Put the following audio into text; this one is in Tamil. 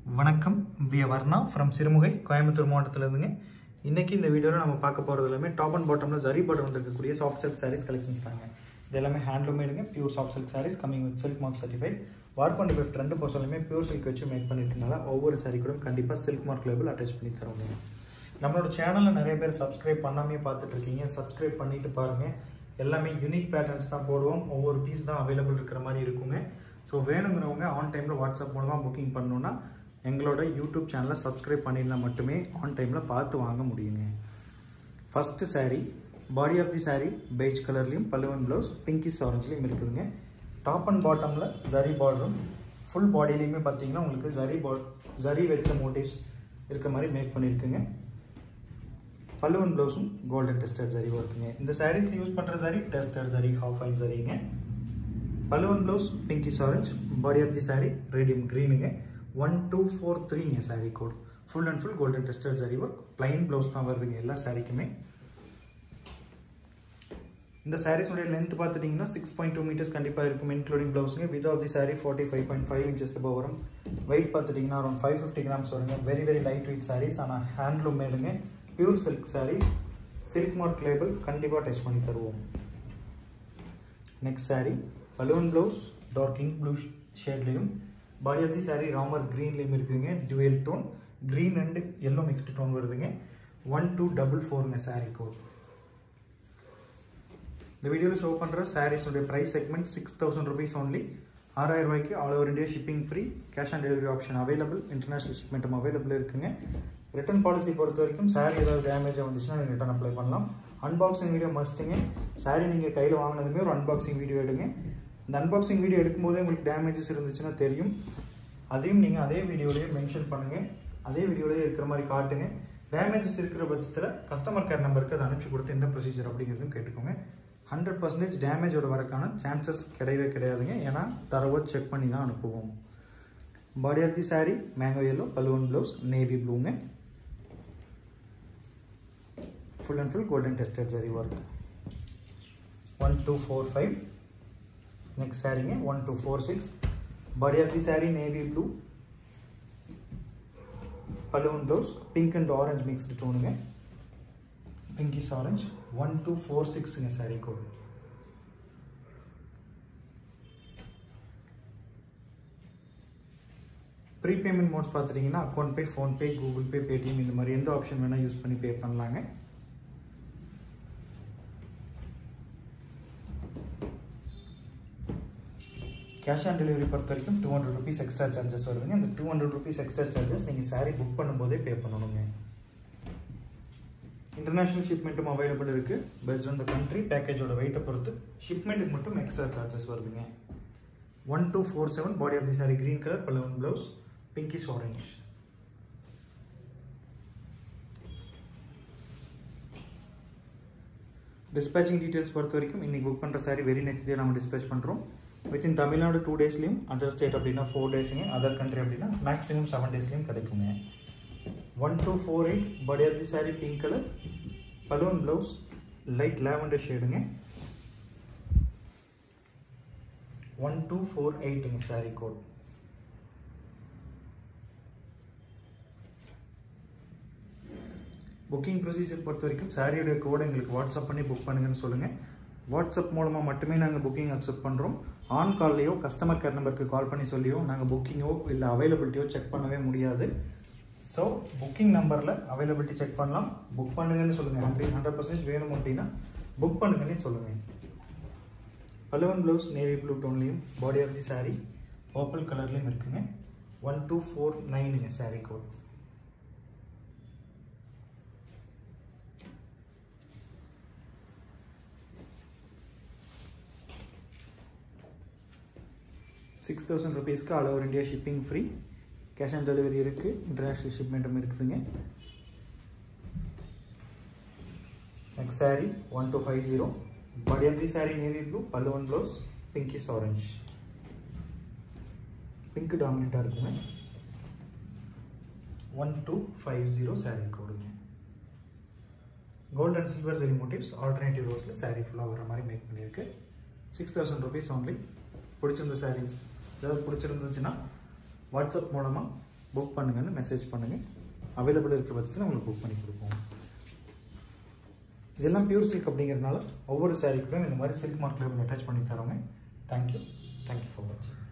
வணக்கம் வி வர்ணா ஃப்ரம் சிறுமுகை கோயம்புத்தூர் மாவட்டத்திலேருந்துங்க இன்றைக்கி இந்த வீடியோவில் நம்ம பார்க்க போகிறது எல்லாமே டாப் அண்ட் பாட்டமில் ஜரி பாட்டம் வந்திருக்கக்கூடிய சாஃப்ட் சில்க் சாரீஸ் கலெக்ஷன்ஸ் தாங்க இது எல்லாமே ஹேண்ட்லூமேடுங்க pure soft silk saris coming with silk mark certified warp and weft ரெண்டு பொறுத்தவரையுமே பியூர் சில்க் வச்சு மேக் பண்ணியிருக்கனால ஒவ்வொரு சாரீ கூட கண்டிப்பாக சில்க் மார்க் லேபிள் அட்டாச் பண்ணி தருவோங்க நம்மளோட சேனலில் நிறைய பேர் சப்ஸ்கிரைப் பண்ணாமே பார்த்துட்டு இருக்கீங்க சப்ஸ்கிரைப் பண்ணிட்டு பாருங்கள் எல்லாமே யூனிக் பேட்டர்ன்ஸ் தான் போடுவோம் ஒவ்வொரு பீஸ் தான் அவைலபிள் இருக்கிற மாதிரி இருக்குங்க ஸோ வேணுங்கிறவங்க ஆன் டைமில் வாட்ஸ்அப் மூலமாக புக்கிங் பண்ணணுன்னா எங்களோட யூடியூப் சேனலை சப்ஸ்கிரைப் பண்ணியிருந்தால் மட்டுமே ஆன் டைமில் பார்த்து வாங்க முடியுங்க first saree body of the saree beige கலர்லேயும் பல்லுவன் ப்ளவுஸ் பிங்கிஸ் ஆரஞ்சுலேயும் இருக்குதுங்க டாப் அண்ட் பாட்டமில் ஜரி பார்டரும் ஃபுல் பாடியிலையுமே பார்த்தீங்கன்னா உங்களுக்கு ஜரி பா ஜரி வச்ச மோட்டிவ்ஸ் இருக்க மாதிரி மேக் பண்ணியிருக்குங்க பல்லுவன் ப்ளவுஸும் கோல்டன் டெஸ்டர் ஜரி ஒர்க்குங்க இந்த சாரீஸ்ல யூஸ் பண்ணுற zari tested zari half fine ஜரிங்க பல்லுவன் blouse pinkish orange body of the saree radium க்ரீனுங்க ஒன் டூ ஃபோர் த்ரீங்க saree code full and full golden tested zari work plain blouse தான் வருதுங்க எல்லா சாரீக்குமே இந்த சாரீஸோடைய லென்த் பார்த்துட்டிங்கன்னா சிக்ஸ் பாயிண்ட் டூ மீட்டர்ஸ் கண்டிப்பாக இருக்கும் இன்க்ளூடிங் ப்ளவுஸுங்க width of the sari forty five point five inches இப்போ வரும் வெயிட் பார்த்துட்டிங்கன்னா அரௌண்ட் ஃபைவ் ஃபிஃப்டி கிராம்ஸ் வருங்க very very light weight saris ஆனால் ஹேண்ட்லூம் மேடுங்க pure silk saris silk mark label கண்டிப்பாக டச் பண்ணி தருவோம் நெக்ஸ்ட் சாரீ பலூன் ப்ளவுஸ் டார்க் இங்க் ப்ளூ ஷேட்லேயும் body of the sari Ramar க்ரீன்லேயும் இருக்குதுங்க dual tone green and yellow mixed tone வருதுங்க ஒன் டூ டபுள் ஃபோருங்க சாரீ கோட் இந்த வீடியோவில் ஷோ பண்ணுற சாரீஸோடைய price segment six thousand rupees only ஆறாயிரம் ரூபாய்க்கு all over India shipping free cash on delivery option available international ஷிப்மெண்ட்டும் available இருக்குங்க ரிட்டன் பாலிசி பொறுத்த வரைக்கும் சாரீ ஏதாவது டேமேஜாக வந்துச்சுன்னா நீங்கள் ரிட்டன் அப்ளை பண்ணலாம் அன்பாக்சிங் வீடியோ மஸ்ட்டுங்க சாரீ நீங்கள் கையில் வாங்கினதுமே ஒரு அன்பாக்சிங் வீடியோ எடுங்க இந்த அன்பாக்சிங் வீடியோ எடுக்கும்போதே உங்களுக்கு டேமேஜஸ் இருந்துச்சுன்னா தெரியும் அதையும் நீங்கள் அதே வீடியோலேயே மென்ஷன் பண்ணுங்கள் அதே வீடியோலேயே இருக்கிற மாதிரி காட்டுங்க டேமேஜஸ் இருக்கிற பட்சத்தில் கஸ்டமர் கேர் நம்பருக்கு அதை அனுப்பிச்சு கொடுத்து என்ன ப்ரொசீஜர் அப்படிங்கிறதும் கேட்டுக்கோங்க ஹண்ட்ரட் பர்சன்டேஜ் டேமேஜோட வரக்கான சான்சஸ் கிடையவே கிடையாதுங்க ஏன்னா தரவை செக் பண்ணி தான் அனுப்புவோம் body of the sari mango yellow pallu and blouse navy ப்ளூங்க full and full golden tested சரி work one two four five next சாரீங்க one two four six body of the sari navy blue pallu and blouse pink and orange mixed டோனுங்க pinkish orange one two four சிக்ஸுங்க சாரீ கோடு ப்ரீபேமெண்ட் மோட்ஸ் பார்த்துட்டிங்கன்னா அக்கௌண்ட் பே ஃபோன்பே கூகுள் பே பேடிஎம் இந்த மாதிரி எந்த ஆப்ஷன் வேணால் யூஸ் பண்ணி பே பண்ணலாங்க கேஷ் ஆன் டெலிவரி பொறுத்த வரைக்கும் two hundred rupees extra charges வருதுங்க இந்த two hundred rupees extra charges நீங்கள் சாரீ புக் பண்ணும்போதே பே பண்ணணுங்க இன்டர்நேஷ்னல் ஷிப்மெண்ட்டும் அவைலபிள் இருக்குது பெஸ்ட் ஆன் த கண்ட்ரி பேக்கேஜோட வெயிட்டை பொறுத்து ஷிப்மெண்ட்டுக்கு மட்டும் எக்ஸ்ட்ரா சார்ஜஸ் வருதுங்க one two four seven body of the sari green colour pallu and blouse pinkish orange dispatching details பொறுத்த வரைக்கும் இன்றைக்கி புக் பண்ணுற சாரி வெரி நெக்ஸ்ட் டே நம்ம டிஸ்பேச் பண்ணுறோம் வித்தின் தமிழ்நாடு டூ டேஸ்லையும் அதர் ஸ்டேட் அப்படின்னா ஃபோர் டேஸுங்க அதர் கண்ட்ரி அப்படின்னா மேக்ஸிமம் செவன் டேஸ்லையும் கிடைக்குங்க one two four eight body of the sari pink colour balloon blouse light lavender ஷேடுங்க ஒன் டூ ஃபோர் எயிட்டுங்க சாரி கோட் புக்கிங் ப்ரொசீஜர் பொறுத்த வரைக்கும் சாரியோட கோடை எங்களுக்கு வாட்ஸ்அப் பண்ணி புக் பண்ணுங்கன்னு சொல்லுங்கள் வாட்ஸ்அப் மூலமாக மட்டுமே நாங்கள் புக்கிங் அக்செப்ட் பண்ணுறோம் ஆன் கால்லையோ கஸ்டமர் கேர் நம்பருக்கு கால் பண்ணி சொல்லியோ நாங்கள் புக்கிங்கோ இல்லை அவைலபிலிட்டியோ செக் பண்ணவே முடியாது ஸோ புக்கிங் நம்பரில் அவைலபிலிட்டி செக் பண்ணலாம் புக் பண்ணுங்கன்னு சொல்லுங்கள் ஹண்ட்ரட் ஹண்ட்ரட் பர்சன்டேஜ் வேணும் அப்படின்னா புக் பண்ணுங்கன்னே சொல்லுங்கள் பலவன் ப்ளவுஸ் நேவி ப்ளூ டோன்லேயும் body of the sari purple கலர்லேயும் இருக்குங்க ஒன் டூ ஃபோர் நைனுங்க சாரீ கோட் சிக்ஸ் தௌசண்ட் ருபீஸ்க்கு all over India shipping free cash on delivery இருக்குது இன்டர்நேஷ்னல் ஷிப்மெண்ட்டும் இருக்குதுங்க next sari one two five zero body of the sari navy blue pallu and blouse pinkish orange pink டாமினண்ட்டாக இருக்குங்க one two five zero sari கோடுங்க gold and silver zari motifs alternative ரோஸில் சாரீ ஃபுல்லாக வர மாதிரி மேக் பண்ணியிருக்கு சிக்ஸ் தௌசண்ட் ருபீஸ் ஒன்லி பிடிச்சிருந்த சாரீஸ் ஏதாவது பிடிச்சிருந்துச்சுன்னா வாட்ஸ்அப் மூலமாக புக் பண்ணுங்கன்னு மெசேஜ் பண்ணுங்கள் அவைலபிள் இருக்கிற பட்சத்தில் உங்களுக்கு புக் பண்ணி கொடுப்போம் இதெல்லாம் பியூர் சில்க் அப்படிங்கிறதுனால ஒவ்வொரு சாரீ கூட இந்த மாதிரி சில்க் மார்க் லேபிள் அட்டாச் பண்ணி தரோங்க தேங்க்யூ தேங்க்யூ ஃபார் வாட்சிங்